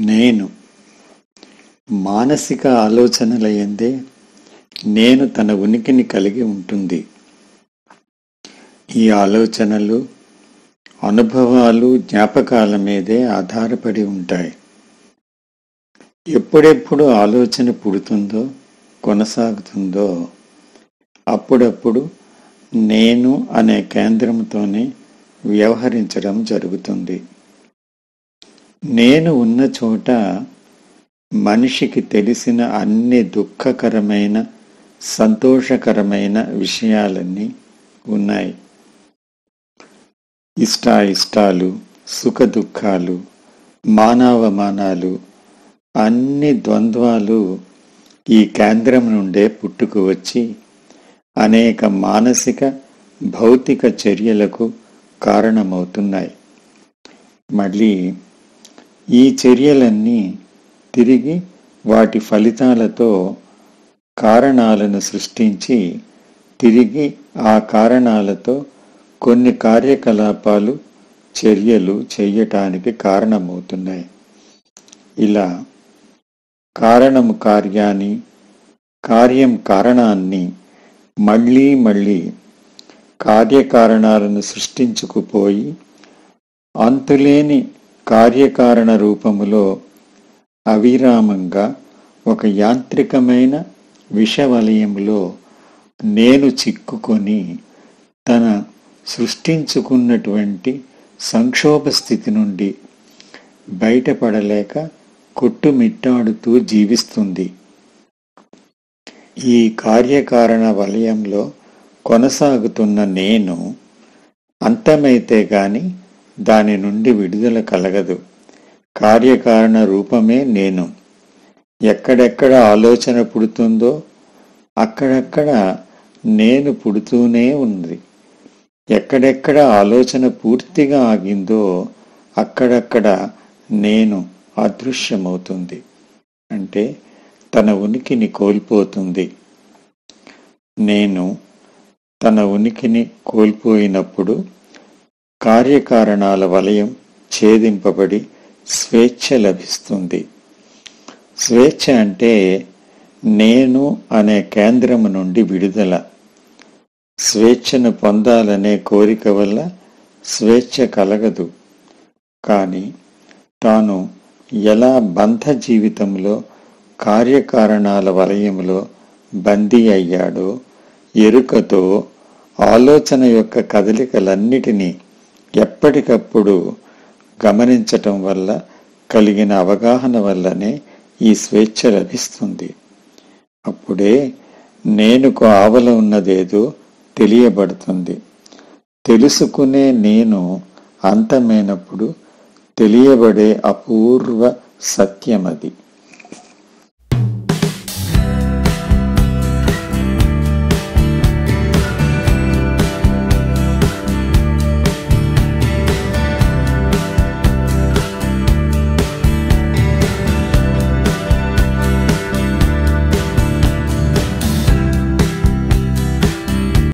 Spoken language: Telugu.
నేను మానసిక ఆలోచనల ఎందే నేను తన ఉనికిని కలిగి ఉంటుంది ఈ ఆలోచనలు అనుభవాలు జ్ఞాపకాల మీదే ఆధారపడి ఉంటాయి ఎప్పుడెప్పుడు ఆలోచన పుడుతుందో కొనసాగుతుందో అప్పుడప్పుడు నేను అనే కేంద్రంతోనే వ్యవహరించడం జరుగుతుంది నేను ఉన్న చోట మనిషికి తెలిసిన అన్ని దుఃఖకరమైన సంతోషకరమైన విషయాలన్నీ ఉన్నాయి ఇష్టాయిష్టాలు సుఖ దుఃఖాలు మానవమానాలు అన్ని ద్వంద్వాలు ఈ కేంద్రం నుండే పుట్టుకు వచ్చి అనేక మానసిక భౌతిక చర్యలకు కారణమవుతున్నాయి మళ్ళీ ఈ చర్యలన్నీ తిరిగి వాటి ఫలితాలతో కారణాలను సృష్టించి తిరిగి ఆ కారణాలతో కొన్ని కార్యకలాపాలు చర్యలు చెయ్యటానికి కారణమవుతున్నాయి ఇలా కారణము కార్యాన్ని కార్యం కారణాన్ని మళ్ళీ మళ్ళీ కార్యకారణాలను సృష్టించుకుపోయి అంతులేని కార్యకారణ రూపములో అవిరామంగా ఒక యాంత్రికమైన విషవలయంలో నేను చిక్కుకొని తన సృష్టించుకున్నటువంటి సంక్షోభ స్థితి నుండి బయటపడలేక కొట్టుమిట్టాడుతూ జీవిస్తుంది ఈ కార్యకారణ వలయంలో కొనసాగుతున్న నేను అంతమైతే గాని దాని నుండి విడుదల కలగదు కార్యకారణ రూపమే నేను ఎక్కడెక్కడ ఆలోచన పుడుతుందో అక్కడక్కడ నేను పుడుతూనే ఉంది ఎక్కడెక్కడ ఆలోచన పూర్తిగా ఆగిందో అక్కడక్కడ నేను అదృశ్యమవుతుంది అంటే తన ఉనికిని కోల్పోతుంది నేను తన ఉనికిని కోల్పోయినప్పుడు కార్యకారణాల వలయం ఛేదింపబడి స్వేచ్ఛ లభిస్తుంది స్వేచ్ఛ అంటే నేను అనే కేంద్రము నుండి విడుదల స్వేచ్ఛను పొందాలనే కోరిక వల్ల స్వేచ్ఛ కలగదు కానీ తాను ఎలా బంధ జీవితంలో కార్యకారణాల వలయంలో బందీ అయ్యాడో ఎరుకతో ఆలోచన యొక్క కదలికలన్నిటినీ ఎప్పటికప్పుడు గమనించటం వల్ల కలిగిన అవగాహన వల్లనే ఈ స్వేచ్ఛ లభిస్తుంది అప్పుడే నేనుకు ఆవల ఉన్నదేదో తెలియబడుతుంది తెలుసుకునే నేను అంతమైనప్పుడు తెలియబడే అపూర్వ సత్యమది